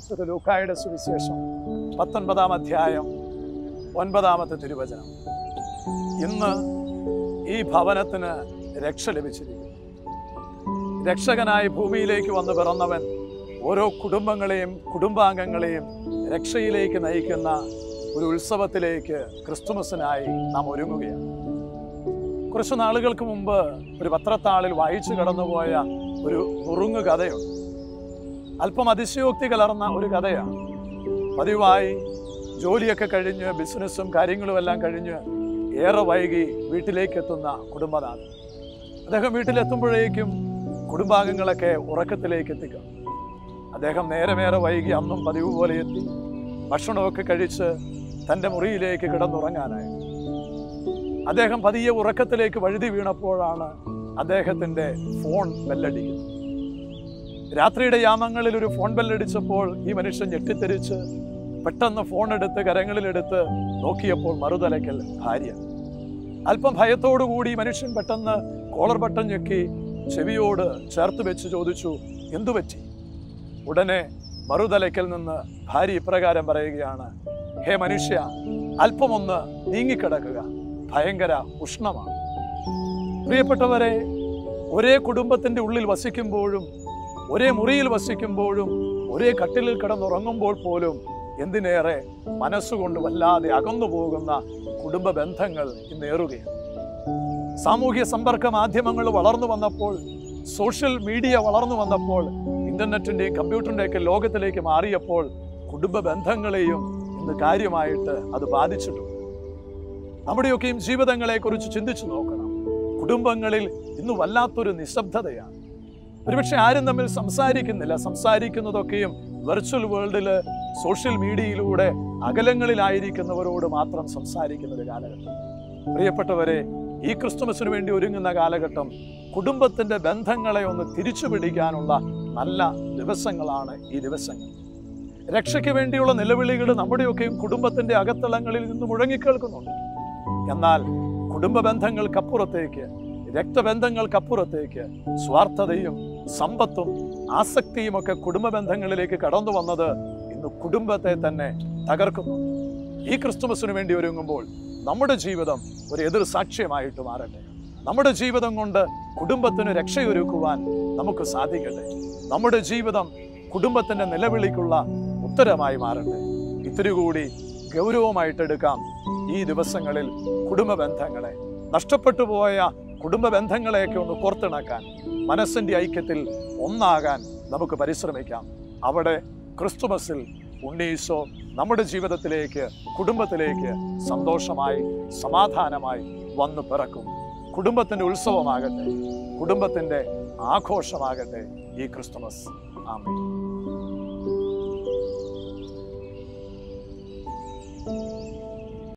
വിശുദ്ധ ലൂക്കായുടെ സുവിശേഷം പത്തൊൻപതാം അധ്യായം ഒൻപതാമത്തെ തിരുവചനം ഇന്ന് ഈ ഭവനത്തിന് രക്ഷ ലഭിച്ചിരിക്കുന്നു രക്ഷകനായി ഭൂമിയിലേക്ക് വന്ന് പിറന്നവൻ ഓരോ കുടുംബങ്ങളെയും കുടുംബാംഗങ്ങളെയും രക്ഷയിലേക്ക് നയിക്കുന്ന ഒരു ഉത്സവത്തിലേക്ക് ക്രിസ്തുമസിനായി നാം ഒരുങ്ങുകയാണ് കുറച്ച് നാളുകൾക്ക് മുമ്പ് ഒരു പത്രത്താളിൽ വായിച്ചു കടന്നുപോയ ഒരു നുറുങ്ങു കഥയുണ്ട് അല്പം അതിശയോക്തി കലർന്ന ഒരു കഥയാണ് പതിവായി ജോലിയൊക്കെ കഴിഞ്ഞ് ബിസിനസ്സും കാര്യങ്ങളും എല്ലാം കഴിഞ്ഞ് ഏറെ വൈകി വീട്ടിലേക്ക് എത്തുന്ന കുടുംബനാഥൻ അദ്ദേഹം വീട്ടിലെത്തുമ്പോഴേക്കും കുടുംബാംഗങ്ങളൊക്കെ ഉറക്കത്തിലേക്ക് എത്തിക്കും അദ്ദേഹം നേരമേറെ വൈകി അന്നും പതിവ് പോലെ എത്തി ഭക്ഷണമൊക്കെ കഴിച്ച് തൻ്റെ മുറിയിലേക്ക് കിടന്നുറങ്ങാനായി അദ്ദേഹം പതിയെ ഉറക്കത്തിലേക്ക് വഴുതി വീണപ്പോഴാണ് അദ്ദേഹത്തിൻ്റെ ഫോൺ ബെല്ലടിക്കുന്നത് രാത്രിയുടെ യാമങ്ങളിൽ ഒരു ഫോൺ ബെല്ലടിച്ചപ്പോൾ ഈ മനുഷ്യൻ ഞെട്ടിത്തെരിച്ച് പെട്ടെന്ന് ഫോൺ എടുത്ത് കരങ്ങളിലെടുത്ത് നോക്കിയപ്പോൾ മറുതലയ്ക്കൽ ഭാര്യ അല്പം ഭയത്തോടുകൂടി ഈ മനുഷ്യൻ പെട്ടെന്ന് കോളർ ബട്ടൺ ഞെക്കി ചെവിയോട് ചേർത്ത് വെച്ച് ചോദിച്ചു എന്തു പറ്റി ഉടനെ മറുതലയ്ക്കൽ നിന്ന് ഭാര്യ ഇപ്രകാരം പറയുകയാണ് ഹേ മനുഷ്യ അല്പമൊന്ന് നീങ്ങിക്കിടക്കുക ഭയങ്കര ഉഷ്ണമാണ് പ്രിയപ്പെട്ടവരെ ഒരേ കുടുംബത്തിന്റെ ഉള്ളിൽ വസിക്കുമ്പോഴും ഒരേ മുറിയിൽ വസിക്കുമ്പോഴും ഒരേ കട്ടിലിൽ കിടന്നുറങ്ങുമ്പോൾ പോലും എന്തിനേറെ മനസ്സുകൊണ്ട് വല്ലാതെ അകന്നു പോകുന്ന കുടുംബ ബന്ധങ്ങൾ ഇന്നേറുകയാണ് സാമൂഹ്യ സമ്പർക്ക മാധ്യമങ്ങൾ വളർന്നു വന്നപ്പോൾ സോഷ്യൽ മീഡിയ വളർന്നു വന്നപ്പോൾ ഇന്റർനെറ്റിന്റെയും കമ്പ്യൂട്ടറിന്റെയൊക്കെ ലോകത്തിലേക്ക് മാറിയപ്പോൾ കുടുംബ ബന്ധങ്ങളെയും ഇന്ന് കാര്യമായിട്ട് അത് ബാധിച്ചിട്ടുണ്ട് നമ്മുടെയൊക്കെയും ജീവിതങ്ങളെ കുറിച്ച് ചിന്തിച്ചു നോക്കണം കുടുംബങ്ങളിൽ ഇന്ന് വല്ലാത്തൊരു നിശബ്ദതയാണ് ഒരുപക്ഷെ ആരും തമ്മിൽ സംസാരിക്കുന്നില്ല സംസാരിക്കുന്നതൊക്കെയും വെർച്വൽ വേൾഡില് സോഷ്യൽ മീഡിയയിലൂടെ അകലങ്ങളിലായിരിക്കുന്നവരോട് മാത്രം സംസാരിക്കുന്ന ഒരു കാലഘട്ടം പ്രിയപ്പെട്ടവരെ ഈ ക്രിസ്തുമസിന് വേണ്ടി ഒരുങ്ങുന്ന കാലഘട്ടം കുടുംബത്തിന്റെ ബന്ധങ്ങളെ ഒന്ന് തിരിച്ചു പിടിക്കാനുള്ള നല്ല ദിവസങ്ങളാണ് ഈ ദിവസങ്ങൾ രക്ഷയ്ക്ക് വേണ്ടിയുള്ള നിലവിളികൾ നമ്മുടെയൊക്കെയും കുടുംബത്തിന്റെ അകത്തളങ്ങളിൽ നിന്ന് മുഴങ്ങിക്കേൾക്കുന്നുണ്ട് എന്നാൽ കുടുംബ ബന്ധങ്ങൾക്കപ്പുറത്തേക്ക് രക്തബന്ധങ്ങൾക്കപ്പുറത്തേക്ക് സ്വാർത്ഥതയും സമ്പത്തും ആസക്തിയും ഒക്കെ കുടുംബ ബന്ധങ്ങളിലേക്ക് കടന്നു വന്നത് ഇന്ന് കുടുംബത്തെ തന്നെ തകർക്കുന്നു ഈ ക്രിസ്തുമസിന് വേണ്ടി ഒരുങ്ങുമ്പോൾ നമ്മുടെ ജീവിതം ഒരു എതിർ സാക്ഷ്യമായിട്ട് മാറട്ടെ നമ്മുടെ ജീവിതം കൊണ്ട് കുടുംബത്തിന് രക്ഷയൊരുക്കുവാൻ നമുക്ക് സാധിക്കട്ടെ നമ്മുടെ ജീവിതം കുടുംബത്തിന്റെ നിലവിളിക്കുള്ള ഉത്തരമായി മാറട്ടെ ഇത്തിരി കൂടി ഗൗരവമായിട്ടെടുക്കാം ഈ ദിവസങ്ങളിൽ കുടുംബ ബന്ധങ്ങളെ നഷ്ടപ്പെട്ടു പോയ കുടുംബ ബന്ധങ്ങളെയൊക്കെ ഒന്ന് കോർത്തിണക്കാൻ മനസ്സിന്റെ ഐക്യത്തിൽ ഒന്നാകാൻ നമുക്ക് പരിശ്രമിക്കാം അവിടെ ക്രിസ്തുമസിൽ ഉണ്ണീശോ നമ്മുടെ ജീവിതത്തിലേക്ക് കുടുംബത്തിലേക്ക് സന്തോഷമായി സമാധാനമായി വന്നു പിറക്കും കുടുംബത്തിന്റെ ഉത്സവമാകട്ടെ കുടുംബത്തിന്റെ ആഘോഷമാകട്ടെ ഈ ക്രിസ്തുമസ് ആമേ